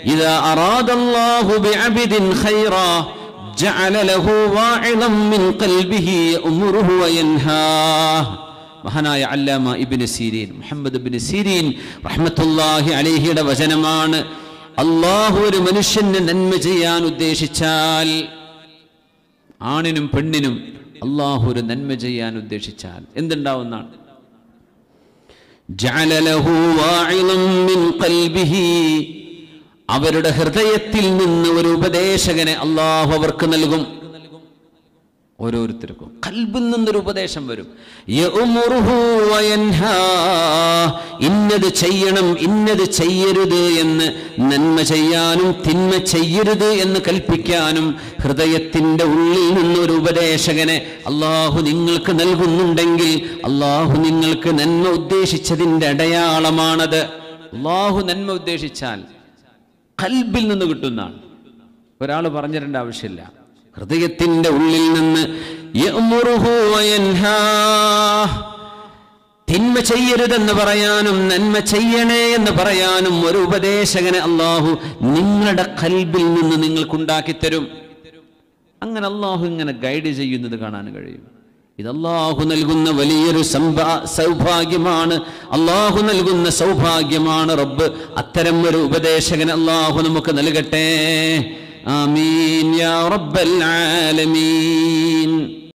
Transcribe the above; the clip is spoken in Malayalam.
ഇദാ അറാദല്ലാഹു ബിഅബ്ദിൻ ഖൈറാ ജഅല ലഹു വാഇളം മിൻ ഖൽബിഹി യഅ്മുറുഹു വയൻഹാഹ് മഹാനായ അല്ലാമ ഇബ്നു സീരീൻ മുഹമ്മദ് ഇബ്നു സീരീൻ റഹ്മത്തുള്ളാഹി അലൈഹിയുടെ വചനമാണ് അള്ളാഹു ഒരു മനുഷ്യന് നന്മ ചെയ്യാൻ ഉദ്ദേശിച്ചാൽ ആണിനും പെണ്ണിനും അള്ളാഹു ഒരു നന്മ ചെയ്യാൻ ഉദ്ദേശിച്ചാൽ എന്തുണ്ടാവുന്നതാണ് ജഅല ലഹു വാഇളം മിൻ ഖൽബിഹി അവരുടെ ഹൃദയത്തിൽ നിന്ന് ഒരു ഉപദേശകനെ അള്ളാഹു അവർക്ക് നൽകും ഓരോരുത്തർക്കും കൽബിൽ നിന്നൊരു ഉപദേശം വരും യഉമുറുഹു വയൻഹാ. ഇന്നത് ചെയ്യണം ഇന്നത് ചെയ്യരുത് എന്ന് നന്മ ചെയ്യാനും തിന്മ ചെയ്യരുത് എന്ന് കൽപ്പിക്കാനും ഹൃദയത്തിന്റെ ഉള്ളിൽ നിന്നൊരു ഉപദേശകനെ അള്ളാഹു നിങ്ങൾക്ക് നൽകുന്നുണ്ടെങ്കിൽ അള്ളാഹു നിങ്ങൾക്ക് നന്മ ഉദ്ദേശിച്ചതിന്റെ അടയാളമാണത് അള്ളാഹു നന്മ ഉദ്ദേശിച്ചാൽ കൽബിൽ നിന്ന് കിട്ടുന്നതാണ് ഒരാൾ പറഞ്ഞിരേണ്ട ആവശ്യമില്ല ഹൃദയത്തിന്റെ ഉള്ളിൽ നിന്ന് യഅ്മുറുഹു വയൻഹാ. തിന്മ ചെയ്യരുതെന്ന് പറയാനും നന്മ ചെയ്യണേ എന്ന് പറയാനും ഒരു ഉപദേശകനെ അള്ളാഹു നിങ്ങളുടെ കൽബിൽ നിന്ന് നിങ്ങൾക്കുണ്ടാക്കി തരും അങ്ങനെ അള്ളാഹു ഇങ്ങനെ ഗൈഡ് ചെയ്യുന്നത് കാണാൻ കഴിയും ഇത് അള്ളാഹു നൽകുന്ന വലിയൊരു സംഭാ സൗഭാഗ്യമാണ് അള്ളാഹു നൽകുന്ന സൗഭാഗ്യമാണ് റബ്ബ് അത്തരം ഒരു ഉപദേശകൻ അള്ളാഹു നമുക്ക് നൽകട്ടെ ആമീൻ യാ റബ്ബൽ ആലമീൻ